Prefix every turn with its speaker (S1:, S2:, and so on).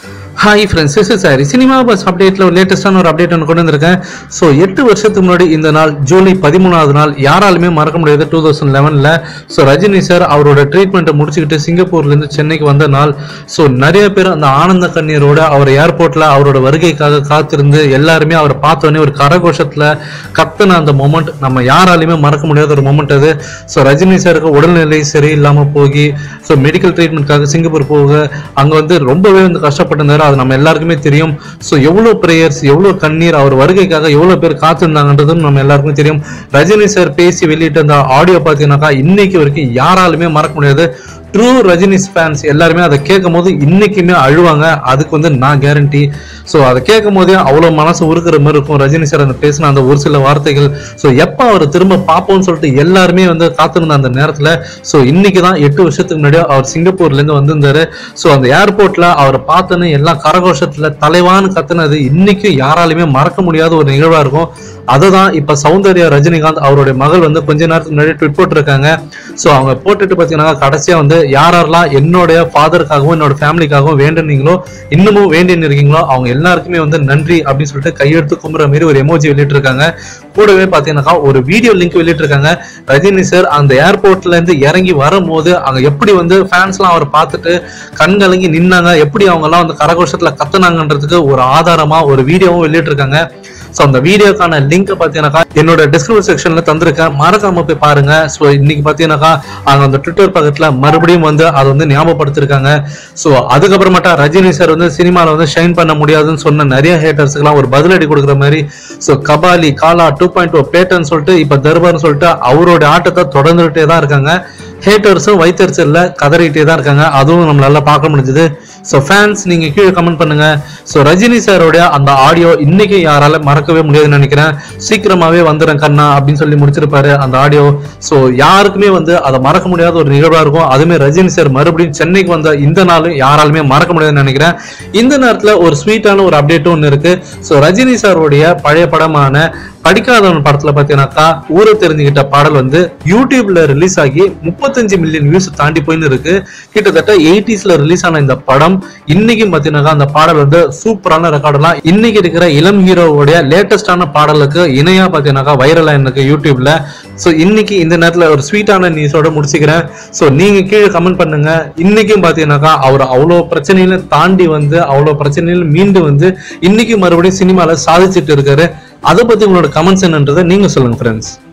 S1: hi friends this is சாரி cinema buzz அப்டேட்ல ஒரு லேட்டஸ்டான ஒரு அப்டேட் ஒன்று கொண்டு வந்திருக்கேன் ஸோ எட்டு வருஷத்துக்கு முன்னாடி இந்த நாள் ஜூலை பதிமூணாவது நாள் யாராலுமே மறக்க முடியாது டூ தௌசண்ட் லெவனில் ஸோ ரஜினி சார் அவரோட ட்ரீட்மெண்ட்டை முடிச்சுக்கிட்டு சிங்கப்பூர்லேருந்து சென்னைக்கு வந்த நாள் ஸோ நிறைய பேர் அந்த ஆனந்த கண்ணீரோட அவர் ஏர்போர்ட்டில் அவரோட வருகைக்காக காத்திருந்து எல்லாருமே அவரை பார்த்தோன்னே ஒரு கரகோஷத்தில் கத்துன அந்த மொமெண்ட் நம்ம யாராலையுமே மறக்க முடியாத ஒரு மொமெண்ட் அது ஸோ ரஜினி சாருக்கு உடல்நிலை சரியில்லாமல் போகி ஸோ மெடிக்கல் ட்ரீட்மெண்ட்காக சிங்கப்பூர் போக அங்கே வந்து ரொம்பவே வந்து கஷ்டப்பட்டிருந்தாரு அது நம்ம எல்லாருக்குமே தெரியும் ஸோ எவ்வளோ ப்ரேயர்ஸ் எவ்வளோ கண்ணீர் அவர் வருகைக்காக எவ்வளோ பேர் காத்திருந்தாங்கன்றதும் நம்ம எல்லாருக்குமே தெரியும் ரஜினி சார் பேசி வெளியிட்ட அந்த ஆடியோ பார்த்தீங்கன்னாக்கா இன்னைக்கு வரைக்கும் யாராலுமே மறக்க முடியாது ட்ரூ ரஜினிஸ் ஃபேன்ஸ் எல்லாருமே அதை கேட்கும் போது இன்னைக்குமே அழுவாங்க அதுக்கு வந்து நான் கேரண்டி ஸோ அதை கேட்கும் போதே அவ்வளோ மனசு உருக்குற மாதிரி இருக்கும் ரஜினி சார் அந்த பேசின அந்த ஒரு சில வார்த்தைகள் ஸோ எப்போ அவர் திரும்ப பார்ப்போம்னு சொல்லிட்டு எல்லாருமே வந்து காத்திருந்த அந்த நேரத்தில் ஸோ இன்னைக்கு தான் எட்டு வருஷத்துக்கு முன்னாடி அவர் சிங்கப்பூர்லேருந்து வந்திருந்தாரு ஸோ அந்த ஏர்போர்ட்டில் அவரை பார்த்தோன்னு எல்லாம் கரகோஷத்தில் தலைவான்னு கத்துனது இன்னைக்கும் யாராலுமே மறக்க முடியாத ஒரு நிகழ்வாக இருக்கும் அதுதான் இப்போ சௌந்தர்யா ரஜினிகாந்த் அவருடைய மகள் வந்து கொஞ்ச நேரத்துக்கு முன்னாடி ட்விட் போட்டிருக்காங்க ஸோ அவங்க போட்டுட்டு பார்த்தீங்கன்னா கடைசியாக வந்து யாரெல்லாம் என்னுடைய ஃபாதருக்காகவும் என்னோட ஃபேமிலிக்காகவும் வேண்டுனீங்களோ இன்னமும் வேண்டின்னு இருக்கீங்களோ அவங்க எல்லாருக்குமே வந்து நன்றி அப்படின்னு சொல்லிட்டு கையெடுத்து கும்புற மாதிரி ஒரு எமோஜி வெளியிட்டிருக்காங்க கூடவே பார்த்தீங்கன்னாக்கா ஒரு வீடியோ லிங்க் வெளியிட்டிருக்காங்க ரஜினி சார் அந்த ஏர்போர்ட்ல இருந்து இறங்கி வரும்போது அங்க எப்படி வந்து ஃபேன்ஸ்லாம் அவர் பார்த்துட்டு கண் கலங்கி நின்னாங்க எப்படி அவங்க எல்லாம் வந்து கரகோஷத்துல கத்துனாங்கன்றதுக்கு ஒரு ஆதாரமா ஒரு வீடியோவும் வெளியிட்டிருக்காங்க ஸோ அந்த வீடியோக்கான லிங்க் பார்த்தீங்கன்னாக்கா என்னோட டிஸ்கிரிப்ஷன் செக்ஷன்ல தந்திருக்கேன் மறக்காம போய் பாருங்க ஸோ இன்னைக்கு பார்த்தீங்கன்னாக்கா அங்க அந்த ட்விட்டர் பக்கத்துல மறுபடியும் வந்து அதை வந்து ஞாபகப்படுத்திருக்காங்க ஸோ அதுக்கப்புறமேட்டா ரஜினி சார் வந்து சினிமாவில் வந்து ஷைன் பண்ண முடியாதுன்னு சொன்ன நிறைய ஹேட்டர்ஸ்க்குலாம் ஒரு பதிலடி கொடுக்குற மாதிரி so Kabali Kaala two point O பேட்டர்னு சொல்லிட்டு இப்போ தர்பார்னு சொல்லிட்டு அவரோட ஆட்டத்தை தொடர்ந்துகிட்டே தான் இருக்காங்க ஹேட்டர்ஸும் வைத்தறிச்சல்ல கதறிட்டே தான் இருக்காங்க அதுவும் நம்மளால பார்க்க முடிஞ்சது ஸோ ஃபேன்ஸ் நீங்க கீழே கமெண்ட் பண்ணுங்க ஸோ ரஜினி சாரோட அந்த ஆடியோ இன்னைக்கு யாரால மறக்கவே முடியாதுன்னு நினைக்கிறேன் சீக்கிரமாவே வந்துடுறேன் கண்ணா அப்படின்னு சொல்லி முடிச்சிருப்பாரு அந்த ஆடியோ ஸோ யாருக்குமே வந்து அதை மறக்க முடியாத ஒரு நிகழ்வா இருக்கும் அதுவுமே ரஜினி சார் மறுபடியும் சென்னைக்கு வந்த இந்த நாளும் யாராலுமே மறக்க முடியாதுன்னு நினைக்கிறேன் இந்த நேரத்துல ஒரு ஸ்வீட்டான ஒரு அப்டேட்டும் ஒன்று இருக்கு ஸோ ரஜினி சாருடைய பழைய படமான படிக்காதவன் படத்துல பாத்தீங்கன்னாக்கா ஊரை தெரிஞ்சுக்கிட்ட பாடல் வந்து யூடியூப்ல ரிலீஸ் ஆகி முப்பத்தஞ்சு மில்லியன் வியூஸ் தாண்டி போயின்னு இருக்கு கிட்டத்தட்ட எயிட்டிஸ்ல ரிலீஸ் ஆன இந்த படம் இன்னைக்கும் பாத்தீங்கன்னாக்கா அந்த பாடல் வந்து சூப்பரான ரெக்கார்டெல்லாம் இன்னைக்கு இருக்கிற இளம் ஹீரோவுடைய லேட்டஸ்டான பாடலுக்கு இணையா பாத்தீங்கன்னாக்கா வைரலா எனக்கு யூடியூப்ல ஸோ இன்னைக்கு இந்த நேரத்துல ஒரு ஸ்வீட்டான நியூஸோட முடிச்சுக்கிறேன் ஸோ நீங்க கீழே கமெண்ட் பண்ணுங்க இன்னைக்கும் பாத்தீங்கன்னாக்கா அவர் அவ்வளோ பிரச்சனையில தாண்டி வந்து அவ்வளோ பிரச்சனையில மீண்டு வந்து இன்னைக்கு மறுபடியும் சினிமால சாதிச்சுட்டு இருக்காரு அதை பத்தி உங்களோட கமெண்ட்ஸ் என்னன்றதை நீங்க சொல்லுங்க ஃப்ரெண்ட்ஸ்